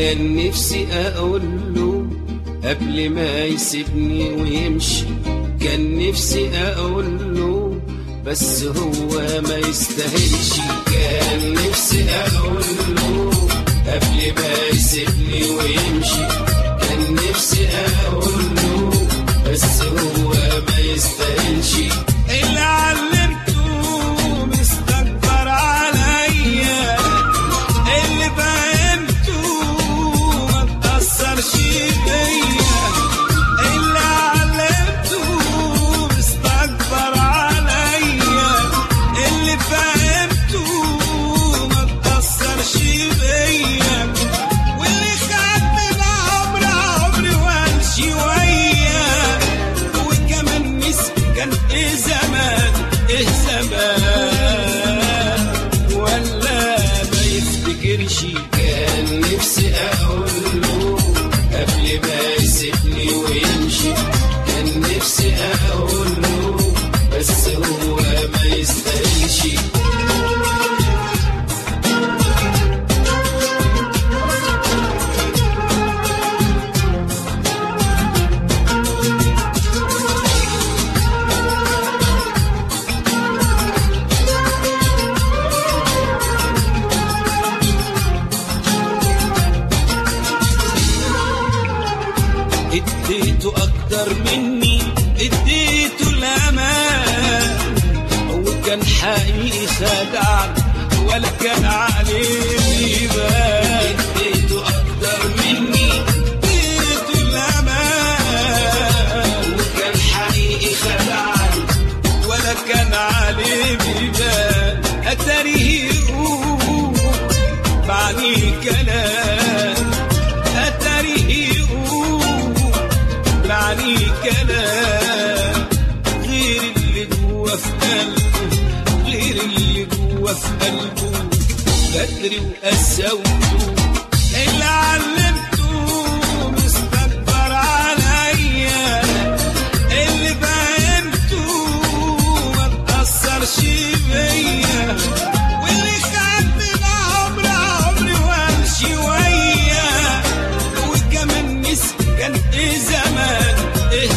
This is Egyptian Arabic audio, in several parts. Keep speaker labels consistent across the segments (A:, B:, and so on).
A: كان نفسي اقول له قبل ما يسيبني ويمشي كان نفسي اقول له بس هو ما يستاهلش كان نفسي اقول له قبل ما يسيبني ويمشي كان نفسي اقول له بس هو ما يستاهلش اللي علمته مستكبر عليا اللي فهمته ما تأثرش بيا اللي علمته مستكبر عليا اللي فهمته ما تأثرش بيا واللي خد من عمري عمري وامشي وياه وكمان مسكن ايه زمان ايه زمان ولا ما يفتكرش كان نفسي اقول له قبل ما يسيبني ويمشي كان نفسي اقول له بس هو ما يستاهلش اديته اكتر مني اديته الامان هو كان حقيقي خدعني ولا كان عليه بيبان اديته اكتر مني اديته الامان وكان حقيقي خدعني ولا كان عليه بيبان اتاريه يقول معني كلام اتاريه يقول معني كلام غير اللي جوا في قلبه غير اللي جوا في قلبه بدري وقسوته اللي علمته مستكبر عليا اللي فهمته ما تأثرش بيا واللي خد من عمري عمري وامشي وياه وكمان مسكن ايه زمان ايه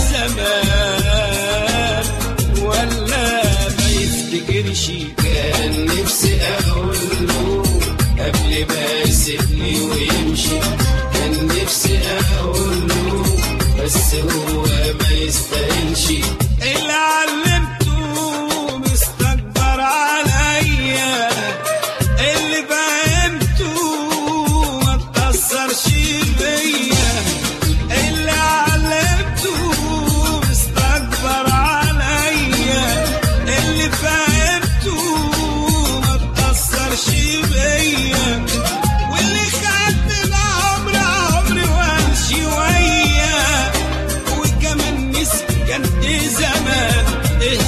A: زمان ولا ما يفتكرش كان نفسي اقول له قبل ما يسيبني ويمشي كان نفسي اقول له بس هو ما يستاهلش اللي علمته مستكبر عليا اللي فهمته ما تأثرش بيا اللي علمته مستكبر عليا اللي فهمته ما تأثرش بيا واللي خد من عمري عمري وامشي وياه وكمان مسكن ايه زمان ايه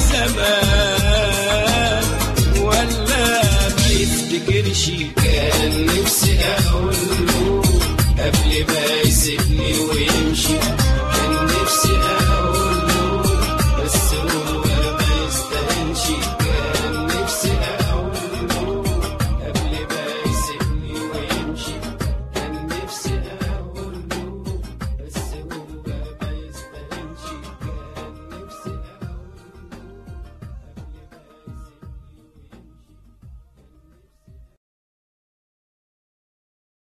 A: زمان ولا ما يفتكرش كان نفسي اقول له قبل ما يسيبني ويمشي